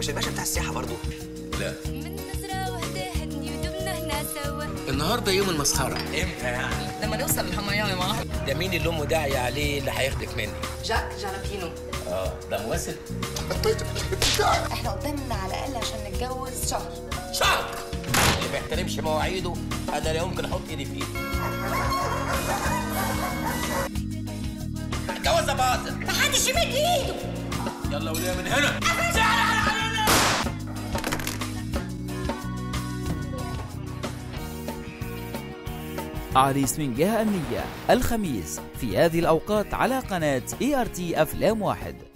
مش الباشا بتاع السياحه برضه لا من نظرة واحدة هدني ودمنا هنا سوا النهارده يوم المسخره امتى يعني لما نوصل الحميامي معاه ده مين اللي امه داعيه عليه اللي هياخدك مني جاك جالابينو اه ده ممثل احنا قدامنا على الاقل عشان نتجوز شهر شهر اللي ما يحترمش مواعيده انا لا يمكن احط ايدي فيه اتجوز يا باطل محدش يمد ايده يلا وليه من هنا عريس من جهة أمنية الخميس في هذه الأوقات على قناة اي ار تي أفلام واحد